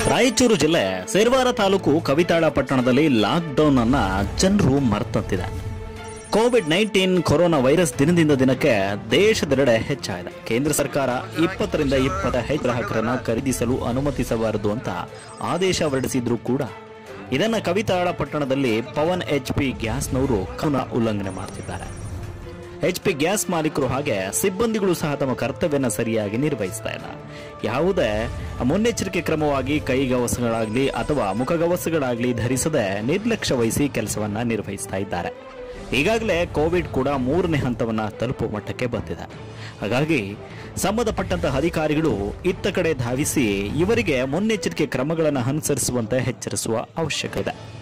ರಾಯಚೂರು ಜಿಲ್ಲೆ ಸೇರ್ವಾರ ತಾಲೂಕು ಕವಿತಾಳ ಪಟ್ಟಣದಲ್ಲಿ ಲಾಕ್ಡೌನ್ ಅನ್ನ ಜನರು ಮರ್ತಂತಿದೆ ಕೋವಿಡ್ ನೈನ್ಟೀನ್ ಕೊರೋನಾ ವೈರಸ್ ದಿನದಿಂದ ದಿನಕ್ಕೆ ದೇಶದೆಡೆ ಹೆಚ್ಚಾಗಿದೆ ಕೇಂದ್ರ ಸರ್ಕಾರ ಇಪ್ಪತ್ತರಿಂದ ಇಪ್ಪತ್ತ ಹೆಚ್ಚು ಗ್ರಾಹಕರನ್ನ ಖರೀದಿಸಲು ಅನುಮತಿಸಬಾರದು ಅಂತ ಆದೇಶ ಹೊರಡಿಸಿದ್ರು ಕೂಡ ಇದನ್ನ ಕವಿತಾಳ ಪಟ್ಟಣದಲ್ಲಿ ಪವನ್ ಎಚ್ ಪಿ ಗ್ಯಾಸ್ನವರು ಕಾನೂನ ಉಲ್ಲಂಘನೆ ಮಾಡ್ತಿದ್ದಾರೆ ಎಚ್ ಪಿ ಗ್ಯಾಸ್ ಮಾಲೀಕರು ಹಾಗೆ ಸಿಬ್ಬಂದಿಗಳು ಸಹ ತಮ್ಮ ಕರ್ತವ್ಯನ ಸರಿಯಾಗಿ ನಿರ್ವಹಿಸ್ತಾ ಇಲ್ಲ ಯಾವುದೇ ಮುನ್ನೆಚ್ಚರಿಕೆ ಕ್ರಮವಾಗಿ ಕೈಗವಸುಗಳಾಗ್ಲಿ ಅಥವಾ ಮುಖಗವಸುಗಳಾಗ್ಲಿ ಧರಿಸದೆ ನಿರ್ಲಕ್ಷ್ಯ ವಹಿಸಿ ಕೆಲಸವನ್ನ ನಿರ್ವಹಿಸ್ತಾ ಇದ್ದಾರೆ ಈಗಾಗಲೇ ಕೋವಿಡ್ ಕೂಡ ಮೂರನೇ ಹಂತವನ್ನ ತಲುಪುವ ಮಟ್ಟಕ್ಕೆ ಬಂದಿದೆ ಹಾಗಾಗಿ ಸಂಬಂಧಪಟ್ಟಂತಹ ಅಧಿಕಾರಿಗಳು ಇತ್ತ ಕಡೆ ಧಾವಿಸಿ ಇವರಿಗೆ ಮುನ್ನೆಚ್ಚರಿಕೆ ಕ್ರಮಗಳನ್ನು ಅನುಸರಿಸುವಂತೆ ಎಚ್ಚರಿಸುವ ಅವಶ್ಯಕತೆ ಇದೆ